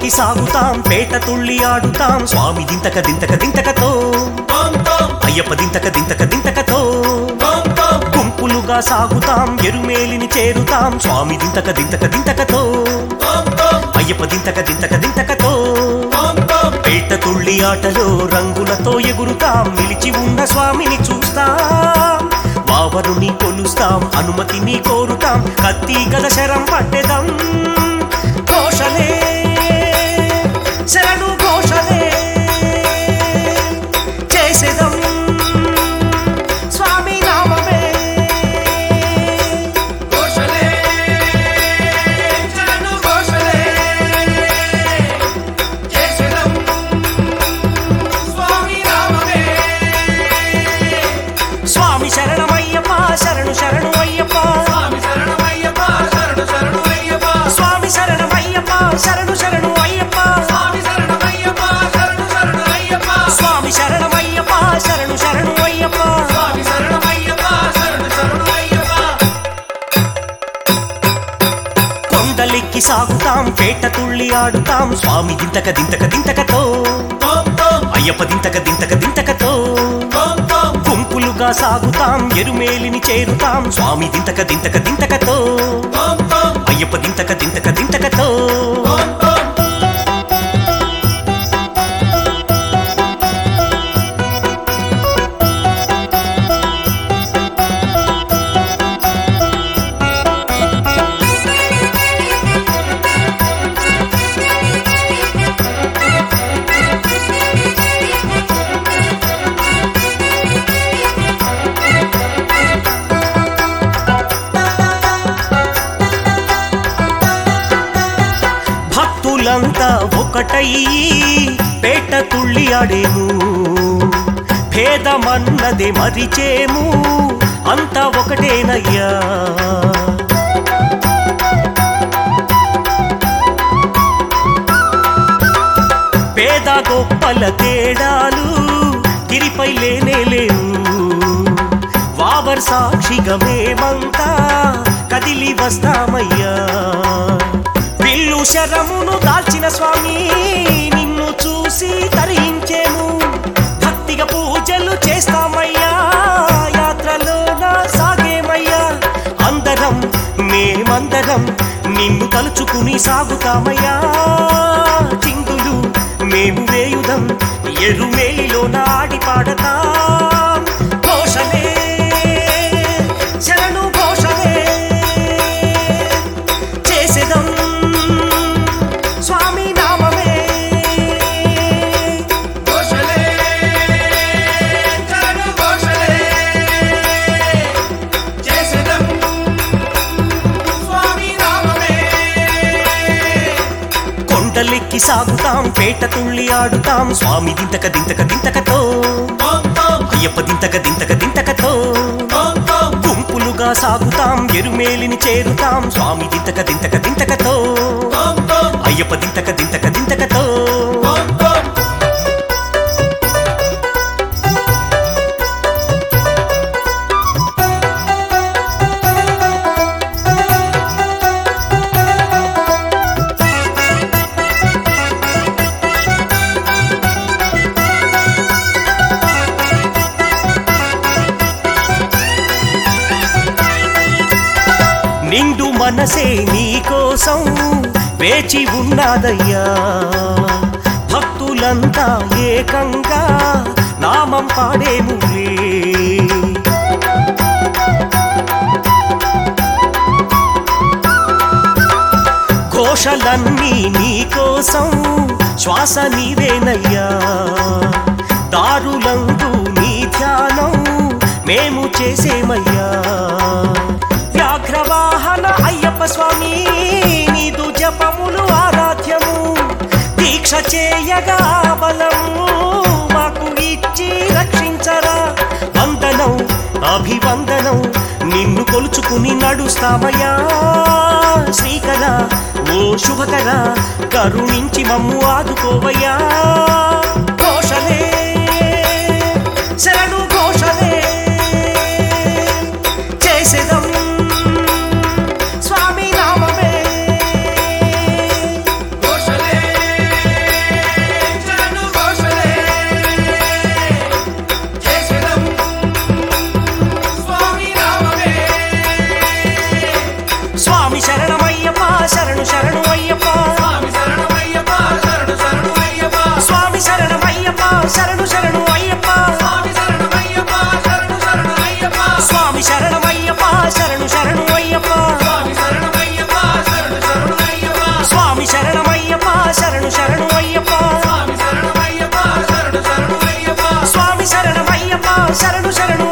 కొండలెక్కి సాగుతాం పేట తుళ్ళి ఆడుతాం స్వామి దింతక దింతక దింతకతో అయ్యప్ప దింతక దింతక దింతకతో గుంపులుగా సాగుతాం ఎరుమేలిని చేరుతాం స్వామి దింతక దింతక దింతకతో అయ్యప్ప దింతక దింతక దింతకతో పేట తుళ్ళి ఆటలో రంగులతో ఎగురుతాం నిలిచి ఉన్న స్వామిని చూస్తాం వావరుని కొలుస్తాం అనుమతిని కోరుతాం కత్తి గద శరం పట్టెదం ఘోషలే శరణు ఘోషలే చేసేదం స్వామి నామమే ఘోషలే చరణు ఘోషలే చేసెదం స్వామి నామమే స్వామి శరణమయ్యప్ప శరణు శరణు అయ్యప్ప స్వామి శరణమయ్యప్ప శరణు శరణు అయ్యప్ప స్వామి శరణమయ్యప్ప శరణు శరణు అయ్యప్ప స్వామి శరణమయ్యప్ప శరణు శరణు అయ్యప్ప స్వామి శరణమయ్యప్ప శరణు శరణు అయ్యప్ప స్వామి శరణమయ్యప్ప శరణు శరణు అయ్యప్ప కొండలెక్కి సాగుతాం పేట తుళ్ళి ఆడుతాం స్వామి దింతక దింతక దింతకతో ఓం ఓం అయ్యప్ప దింతక దింతక దింతకతో ఓం ఓం గుంపులుగా సాగుతాం ఎరుమేలిని చేరుతాం స్వామి దింతక దింతక దింతకతో ఓం ఓం అయ్యప్ప దింతక దింతక దింతకతో ఓం ఓం భక్తులంతా ఒకటై పేట తుళ్ళి ఆడేము భేదమన్నదే మరిచేము అంతా ఒకటేనయ్యా పేద గొప్పల తేడాలు గిరిపై లేనే లేవు వావర్ సాక్షిగా మేమంతా కదిలి వస్తామయ్యా విల్లు శరమును దాల్చిన స్వామి నిన్ను చూసి తరించేము భక్తిగా పూజలు చేస్తామయ్యా యాత్రలోన సాగేమయ్యా అందరం మేమందరం నిన్ను తలుచుకుని సాగుతామయ్యా చిందులు మేము వేయుదం ఎరుమేలిలో నాడి పాడతాం ఘోషలే శరణు ఘోషలే చేసేదం స్వామి నామమే ఘోషలే చరణు ఘోషలే చేసెదం స్వామి నామమే కొండలెక్కి సాగుతాం పేట తుళ్ళి ఆడుతాం స్వామి దింతక దింతక దింతకతో ఓం ఓం అయ్యప్ప దింతక దింతక దింతకతో ఓం ఓం గుంపులుగా సాగుతాం ఎరుమేలిని చేరుతాం స్వామి దింతక దింతక దింతకతో ఓం ఓం అయ్యప్ప దింతక దింతక దింతకతో ఓం ఓం నిండు మనసే నీకోసం వేచి ఉన్నదయ్యా భక్తులంతా ఏకంగా నామం పాడేములే ఘోషలన్నీ నీకోసం శ్వాస నీవేనయ్యా దారులందు నీ ధ్యానం మేము చేసేమయ్యా వ్యాఘ్రవాహన అయ్యప్ప స్వామి నీదు జపములు ఆరాధ్యము దీక్ష చేయగా బలము మాకు ఇచ్చి రక్షించరా వందనం అభివందనం నిన్ను కొలుచుకుని నడుస్తామయ్యా శ్రీకర ఓ శుభకర కరుణించి మమ్ము ఆదుకోవయ్యా ఘోషలే శరణు ఘోషలే చేసేదం స్వామి నామమే ఘోషలే శరణమయ్యప్ప శరణు శరణు